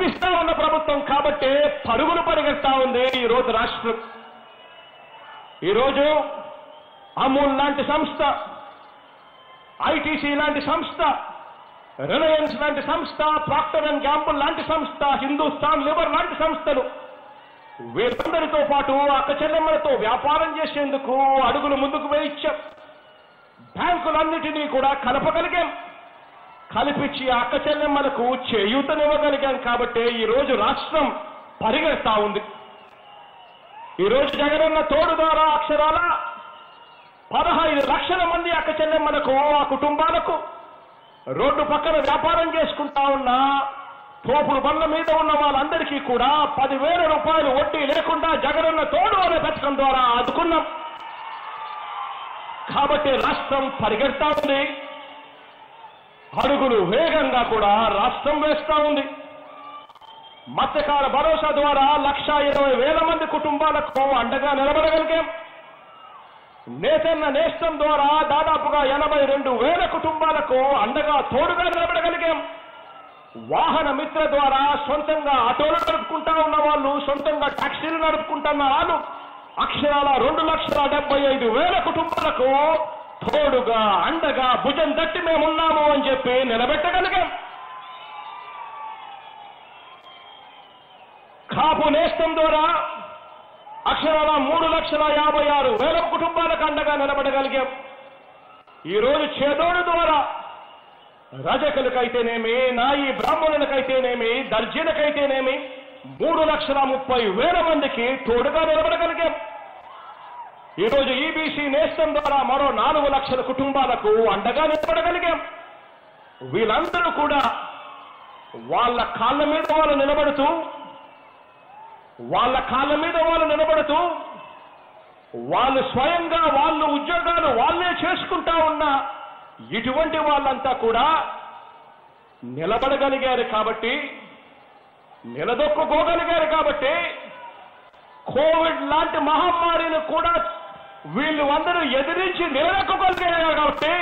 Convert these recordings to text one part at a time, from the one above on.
ఇప్పిస్తా ఉన్న ప్రభుత్వం కాబట్టే పరుగులు పరిగెత్తా ఉంది ఈ రోజు రాష్ట్రం ఈరోజు అమూల్ లాంటి సంస్థ ఐటీసీ లాంటి సంస్థ రిలయన్స్ లాంటి సంస్థ ప్రాక్టర్ అండ్ గ్యాంపుల్ లాంటి సంస్థ హిందుస్థాన్ లివర్ లాంటి సంస్థలు వీరందరితో పాటు అక్క చెల్లెమ్మలతో వ్యాపారం చేసేందుకు అడుగులు ముందుకు వేయించాం బ్యాంకులన్నిటినీ కూడా కలపగలిగాం కలిపించి అక్క చెల్లెమ్మలకు చేయూతనివ్వగలిగాం కాబట్టి ఈ రోజు రాష్ట్రం పరిగెడతా ఉంది ఈ రోజు జగనన్న తోడు ద్వారా అక్షరాల పదహైదు లక్షల మంది అక్క చెల్లెమ్మలకు ఆ కుటుంబాలకు రోడ్డు పక్కన వ్యాపారం చేసుకుంటా ఉన్న తోపుడు బండ్ల మీద ఉన్న వాళ్ళందరికీ కూడా పదివేల రూపాయలు వడ్డీ లేకుండా జగనన్న తోడు అనే పథకం ద్వారా ఆదుకున్నాం కాబట్టి రాష్ట్రం పరిగెడతా ఉంది అడుగులు వేగంగా కూడా రాష్ట్రం వేస్తా ఉంది మత్స్యకార భరోసా ద్వారా లక్ష ఇరవై వేల మంది కుటుంబాలకు అండగా నిలబడగలిగాం నేతన్న నేస్తం ద్వారా దాదాపుగా ఎనభై రెండు వేల కుటుంబాలకు అండగా తోడుగా నిలబడగలిగాం వాహన మిత్ర ద్వారా సొంతంగా ఆటోలు నడుపుకుంటా ఉన్న వాళ్ళు సొంతంగా టాక్సీలు నడుపుకుంటున్న వాళ్ళు అక్షరాల రెండు లక్షల డెబ్బై ఐదు వేల కుటుంబాలకు తోడుగా అండగా భుజం తట్టి మేమున్నాము అని చెప్పి నిలబెట్టగలిగాం కాపు నేస్తం ద్వారా అక్షరాల మూడు లక్షల యాభై ఆరు వేల కుటుంబాలకు అండగా నిలబడగలిగాం ఈ రోజు చేదోడు ద్వారా రజకులకైతేనేమి నాయి బ్రాహ్మణులకైతేనేమి దర్జీలకైతేనేమి మూడు లక్షల ముప్పై వేల మందికి తోడుగా నిలబడగలిగాం ఈరోజు ఈబీసీ నేస్తం ద్వారా మరో నాలుగు లక్షల కుటుంబాలకు అండగా నిలబడగలిగాం వీళ్ళందరూ కూడా వాళ్ళ కాళ్ళ మీద వాళ్ళు నిలబడుతూ వాళ్ళ కాళ్ళ మీద వాళ్ళు నిలబడుతూ వాళ్ళు స్వయంగా వాళ్ళు ఉద్యోగాలు వాళ్ళే చేసుకుంటా ఉన్న ఇటువంటి వాళ్ళంతా కూడా నిలబడగలిగారు కాబట్టి నిలదొక్కుకోగలిగారు కాబట్టి కోవిడ్ లాంటి మహమ్మారిని కూడా వీళ్ళు అందరూ ఎదిరించి నిలదొక్కగలిగారు కాబట్టి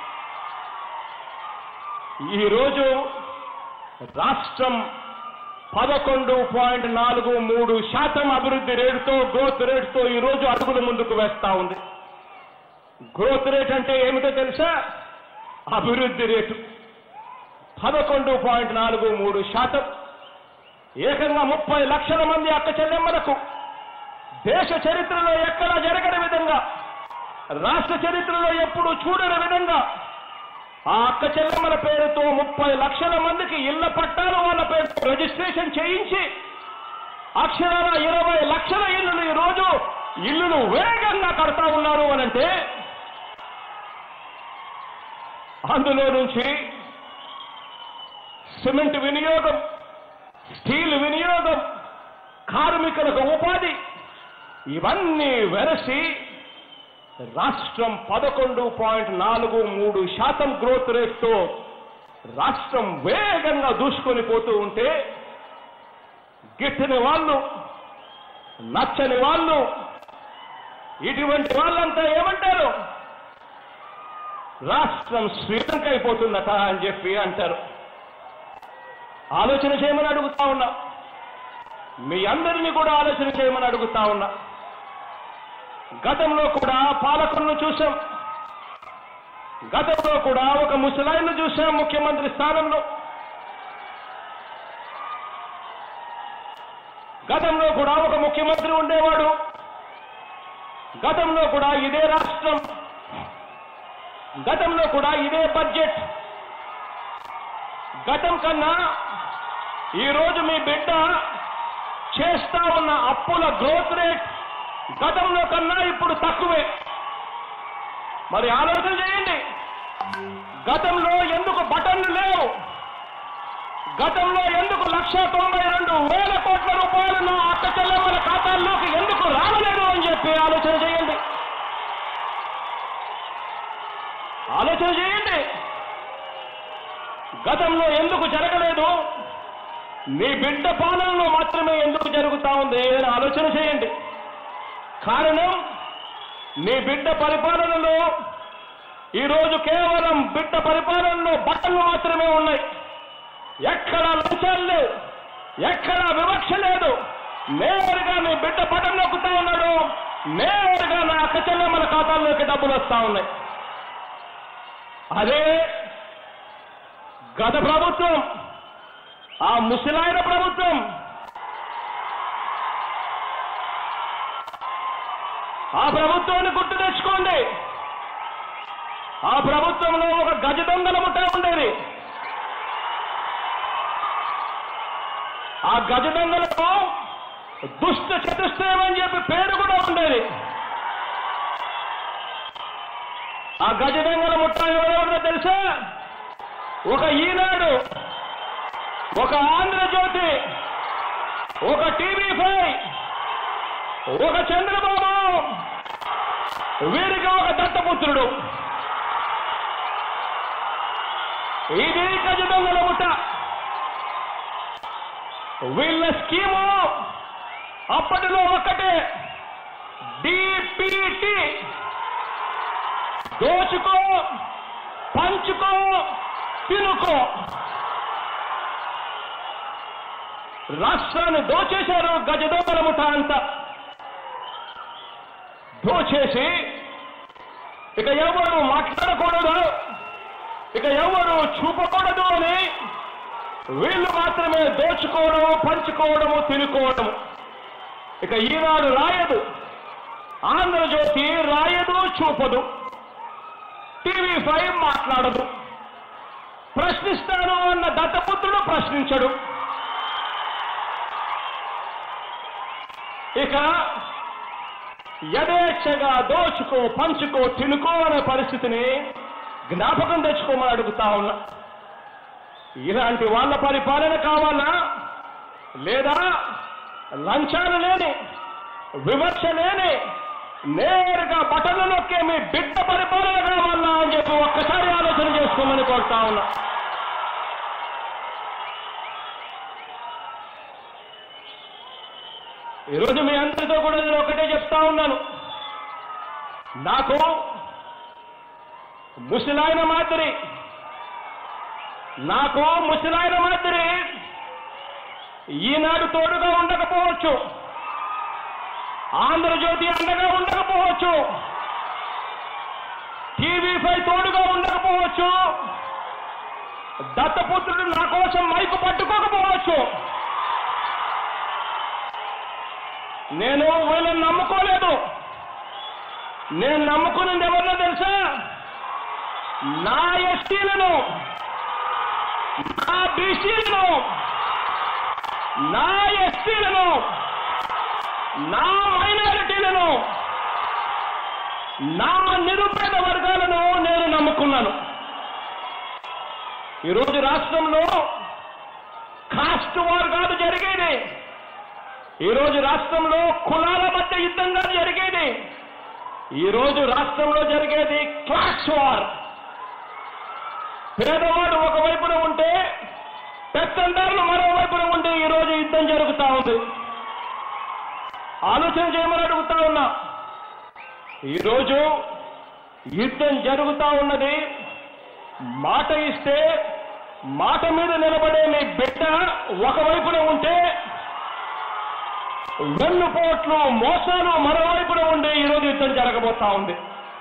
ఈరోజు రాష్ట్రం పదకొండు పాయింట్ నాలుగు మూడు శాతం అభివృద్ధి రేటుతో గ్రోత్ రేటుతో ఈ రోజు అడుగులు ముందుకు వేస్తా ఉంది గ్రోత్ రేట్ అంటే ఏమిటో తెలుసా అభివృద్ధి రేటు పదకొండు పాయింట్ నాలుగు మూడు శాతం ఏకంగా ముప్పై లక్షల మంది అక్క చెల్లెమ్మలకు దేశ చరిత్రలో ఎక్కడా జరగని విధంగా రాష్ట్ర చరిత్రలో ఎప్పుడు చూడని విధంగా ఆ అక్క చెల్లెమ్మల పేరుతో ముప్పై లక్షల మందికి ఇళ్ల పట్టాలు వాళ్ళ పేరుతో రిజిస్ట్రేషన్ చేయించి అక్షరాల ఇరవై లక్షల ఇల్లులు ఈ రోజు ఇల్లులు వేగంగా కడతా ఉన్నారు అనంటే అందులో నుంచి సిమెంట్ వినియోగం స్టీల్ వినియోగం కార్మికులకు ఉపాధి ఇవన్నీ వెరసి రాష్ట్రం పదకొండు పాయింట్ నాలుగు మూడు శాతం గ్రోత్ రేట్తో రాష్ట్రం వేగంగా దూసుకొని పోతూ ఉంటే గిట్టని వాళ్ళు నచ్చని వాళ్ళు ఇటువంటి వాళ్ళంతా ఏమంటారు రాష్ట్రం శ్రీలంక అయిపోతుందట అని చెప్పి అంటారు ఆలోచన చేయమని అడుగుతా ఉన్నా మీ అందరినీ కూడా ఆలోచన చేయమని అడుగుతా ఉన్నా గతంలో కూడా పాలకులను చూశాం గతంలో కూడా ఒక ముసలాయిను చూశాం ముఖ్యమంత్రి స్థానంలో గతంలో కూడా ఒక ముఖ్యమంత్రి ఉండేవాడు గతంలో కూడా ఇదే రాష్ట్రం గతంలో కూడా ఇదే బడ్జెట్ గతం కన్నా ఈరోజు మీ బిడ్డ చేస్తా ఉన్న అప్పుల గ్రోత్ రేట్ గతంలో కన్నా ఇప్పుడు తక్కువే మరి ఆలోచన చేయండి గతంలో ఎందుకు బటన్లు లేవు గతంలో ఎందుకు లక్ష తొంభై రెండు వేల కోట్ల రూపాయలు నా అక్క చెల్లెమ్మల ఖాతాల్లోకి ఎందుకు రావలేదు అని చెప్పి ఆలోచన చేయండి ఆలోచన చేయండి గతంలో ఎందుకు జరగలేదు నీ బిడ్డ పాలనలో మాత్రమే ఎందుకు జరుగుతా ఉంది అని ఆలోచన చేయండి కారణం నీ బిడ్డ పరిపాలనలో ఈరోజు కేవలం బిడ్డ పరిపాలనలో బట్టలు మాత్రమే ఉన్నాయి ఎక్కడ లంచాలు లేవు ఎక్కడ వివక్ష లేదు నేరుగా మీ బిడ్డ పటం నొక్కుతా ఉన్నాడు నేరుగా నా అక్క చెల్లెమ్మల ఖాతాల్లోకి డబ్బులు వస్తా ఉన్నాయి అదే గత ప్రభుత్వం ఆ ముసలాయన ప్రభుత్వం ఆ ప్రభుత్వాన్ని గుర్తు తెచ్చుకోండి ఆ ప్రభుత్వంలో ఒక గజ దొంగల ముఠా ఉండేది ఆ గజ దొంగలకు దుష్ట చతుష్టయం అని చెప్పి పేరు కూడా ఉండేది ఆ గజ దొంగల ముఠా ఎవరెవరో తెలుసా ఒక ఈనాడు ఒక ఆంధ్రజ్యోతి ఒక టీవీ ఫైవ్ ఒక చంద్రబాబు వీరికి ఒక దత్తపుత్రుడు ఇది గజ దొంగల ముఠ వీళ్ళ స్కీము అప్పటిలో ఒక్కటే డిపిటి దోచుకో పంచుకో తినుకో రాష్ట్రాన్ని దోచేశారు గజ దొంగల ముఠ అంతా దోచేసి ఇక ఎవరు మాట్లాడకూడదు ఇక ఎవరు చూపకూడదు అని వీళ్ళు మాత్రమే దోచుకోవడము పంచుకోవడము తినుకోవడము ఇక ఈనాడు రాయదు ఆంధ్రజ్యోతి రాయదు చూపదు టీవీ ఫైవ్ మాట్లాడదు ప్రశ్నిస్తాను అన్న దత్తపుత్రుడు ప్రశ్నించడు ఇక యథేచ్ఛగా దోచుకో పంచుకో తినుకో అనే పరిస్థితిని జ్ఞాపకం తెచ్చుకోమని అడుగుతా ఉన్నా ఇలాంటి వాళ్ళ పరిపాలన కావాలా లేదా లంచాలు లేని వివక్ష లేని నేరుగా బటన్లు నొక్కే మీ బిడ్డ పరిపాలన కావాలా అని చెప్పి ఒక్కసారి ఆలోచన చేసుకోమని కోరుతా ఉన్నా ఈరోజు మీ అందరితో కూడా నేను ఒకటే చెప్తా ఉన్నాను నాకు ముసలాయన మాదిరి నాకు ముసలాయన మాదిరి ఈనాడు తోడుగా ఉండకపోవచ్చు ఆంధ్రజ్యోతి అండగా ఉండకపోవచ్చు టీవీ పై తోడుగా ఉండకపోవచ్చు దత్తపుత్రుడు నా కోసం మైకు పట్టుకోకపోవచ్చు నేను వీళ్ళని నమ్ముకోలేదు నేను నమ్ముకున్నది ఎవరినో తెలుసా నా ఎస్టీలను నా బీసీలను నా ఎస్టీలను నా మైనారిటీలను నా నిరుపేద వర్గాలను నేను నమ్ముకున్నాను ఈరోజు రాష్ట్రంలో కాస్ట్ వార్ కాదు జరిగేది ఈరోజు రాష్ట్రంలో కులాల మధ్య యుద్ధంగా జరిగేది ఈరోజు రాష్ట్రంలో జరిగేది క్లాస్ వార్ పేదవాడు ఒకవైపున ఉంటే పెత్తందారులు మరోవైపున ఉంటే ఈరోజు యుద్ధం జరుగుతా ఉంది ఆలోచన చేయమని అడుగుతా ఉన్నా ఈరోజు యుద్ధం జరుగుతా ఉన్నది మాట ఇస్తే మాట మీద నిలబడే మీ బిడ్డ ఒకవైపున ఉంటే వెన్నుపోట్లు మోసాలు మరోవైపున ఉండే ఈరోజు యుద్ధం జరగబోతా ఉంది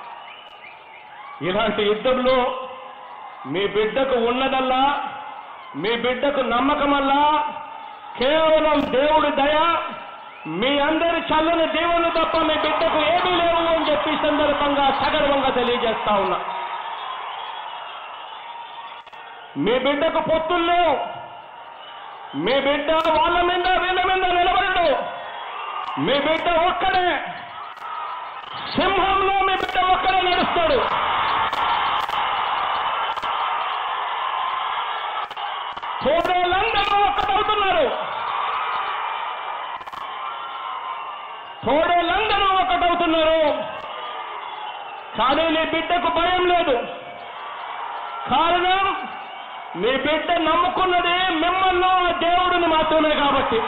ఇలాంటి యుద్ధంలో మీ బిడ్డకు ఉన్నదల్లా మీ బిడ్డకు నమ్మకమల్లా కేవలం దేవుడి దయ మీ అందరి చల్లని దేవుళ్ళు తప్ప మీ బిడ్డకు ఏమీ లేవు అని చెప్పి ఈ సందర్భంగా సగర్వంగా తెలియజేస్తా ఉన్నా మీ బిడ్డకు పొత్తులు లేవు మీ బిడ్డ వాళ్ళ మీద వీళ్ళ మీద నిలబడడు మీ బిడ్డ ఒక్కడే సింహంలో మీ బిడ్డ ఒక్కడే నడుస్తాడు తోడేళ్ళందరూ ఒక్కటవుతున్నారు తోడేళ్ళందరూ ఒక్కటవుతున్నారు కానీ నీ బిడ్డకు భయం లేదు కారణం నీ బిడ్డ నమ్ముకున్నది మిమ్మల్ని ఆ దేవుడిని మాత్రమే కాబట్టి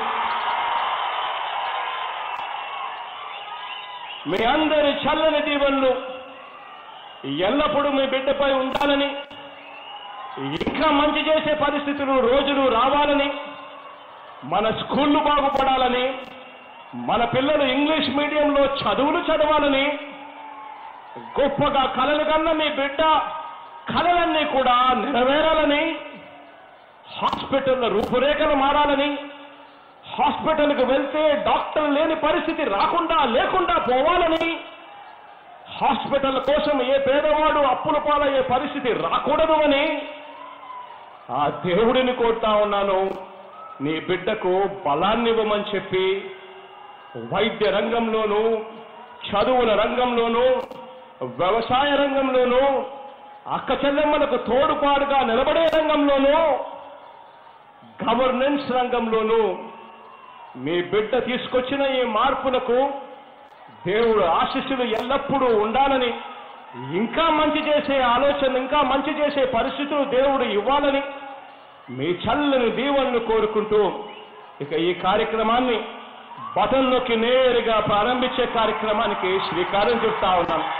మీ అందరి చల్లని దీవెనలు ఎల్లప్పుడూ మీ బిడ్డపై ఉండాలని ఇంకా మంచి చేసే పరిస్థితులు రోజులు రావాలని మన స్కూళ్ళు బాగుపడాలని మన పిల్లలు ఇంగ్లీష్ మీడియంలో చదువులు చదవాలని గొప్పగా కలలు కన్న మీ బిడ్డ కలలన్నీ కూడా నెరవేరాలని హాస్పిటల్ రూపురేఖలు మారాలని హాస్పిటల్కి వెళ్తే డాక్టర్ లేని పరిస్థితి రాకుండా లేకుండా పోవాలని హాస్పిటల్ కోసం ఏ పేదవాడు అప్పుల పాలయ్యే పరిస్థితి రాకూడదు అని ఆ దేవుడిని కోరుతా ఉన్నాను నీ బిడ్డకు బలాన్ని ఇవ్వమని చెప్పి వైద్య రంగంలోనూ చదువుల రంగంలోనూ వ్యవసాయ రంగంలోనూ అక్క చెల్లెమ్మలకు తోడుపాటుగా నిలబడే రంగంలోనూ గవర్నెన్స్ రంగంలోనూ మీ బిడ్డ తీసుకొచ్చిన ఈ మార్పులకు దేవుడు ఆశీస్సులు ఎల్లప్పుడూ ఉండాలని ఇంకా మంచి చేసే ఆలోచన ఇంకా మంచి చేసే పరిస్థితులు దేవుడు ఇవ్వాలని మీ చల్లని దీవెనను కోరుకుంటూ ఇక ఈ కార్యక్రమాన్ని బటన్ నొక్కి నేరుగా ప్రారంభించే కార్యక్రమానికి శ్రీకారం చుడతా ఉన్నాను